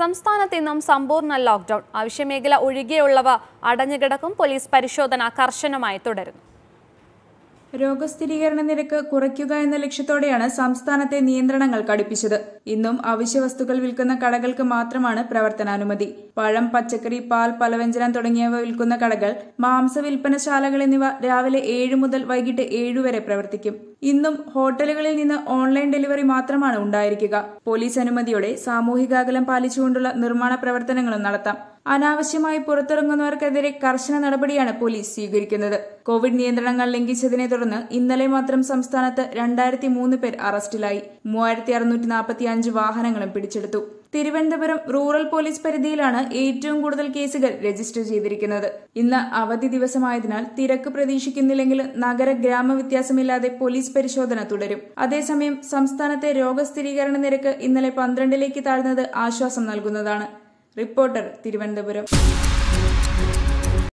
സംസ്ഥാനത്ത് ഇന്നും സമ്പൂർണ്ണ ലോക്ക്ഡൌൺ ആവശ്യമേഖല ഒഴികെയുള്ളവ അടഞ്ഞുകിടക്കും പോലീസ് പരിശോധന കർശനമായി തുടരുന്നു രോഗസ്ഥിരീകരണ നിരക്ക് കുറയ്ക്കുക എന്ന ലക്ഷ്യത്തോടെയാണ് സംസ്ഥാനത്തെ നിയന്ത്രണങ്ങൾ കടുപ്പിച്ചത് ഇന്നും അവശ്യവസ്തുക്കൾ വിൽക്കുന്ന കടകൾക്ക് മാത്രമാണ് പ്രവർത്തനാനുമതി പഴം പച്ചക്കറി പാൽ പലവ്യഞ്ജനം തുടങ്ങിയവ വിൽക്കുന്ന കടകൾ മാംസ വിൽപ്പനശാലകൾ എന്നിവ രാവിലെ ഏഴ് മുതൽ വൈകിട്ട് ഏഴ് വരെ പ്രവർത്തിക്കും ഇന്നും ഹോട്ടലുകളിൽ നിന്ന് ഓൺലൈൻ ഡെലിവറി മാത്രമാണ് ഉണ്ടായിരിക്കുക പോലീസ് അനുമതിയോടെ സാമൂഹിക അകലം പാലിച്ചുകൊണ്ടുള്ള നിർമ്മാണ പ്രവർത്തനങ്ങളും നടത്താം അനാവശ്യമായി പുറത്തിറങ്ങുന്നവർക്കെതിരെ കർശന നടപടിയാണ് പോലീസ് സ്വീകരിക്കുന്നത് കോവിഡ് നിയന്ത്രണങ്ങൾ ലംഘിച്ചതിനെ തുടർന്ന് ഇന്നലെ മാത്രം സംസ്ഥാനത്ത് രണ്ടായിരത്തി മൂന്ന് പേർ അറസ്റ്റിലായി മൂവായിരത്തി അറുന്നൂറ്റി നാൽപ്പത്തി അഞ്ച് വാഹനങ്ങളും പിടിച്ചെടുത്തു തിരുവനന്തപുരം റൂറൽ പോലീസ് പരിധിയിലാണ് ഏറ്റവും കൂടുതൽ കേസുകൾ രജിസ്റ്റർ ചെയ്തിരിക്കുന്നത് ഇന്ന് അവധി ദിവസമായതിനാൽ തിരക്ക് പ്രതീക്ഷിക്കുന്നില്ലെങ്കിലും നഗര ഗ്രാമ വ്യത്യാസമില്ലാതെ പോലീസ് പരിശോധന തുടരും അതേസമയം സംസ്ഥാനത്തെ രോഗസ്ഥിരീകരണ നിരക്ക് ഇന്നലെ പന്ത്രണ്ടിലേക്ക് താഴ്ന്നത് ആശ്വാസം നൽകുന്നതാണ് റിപ്പോർട്ടർ തിരുവനന്തപുരം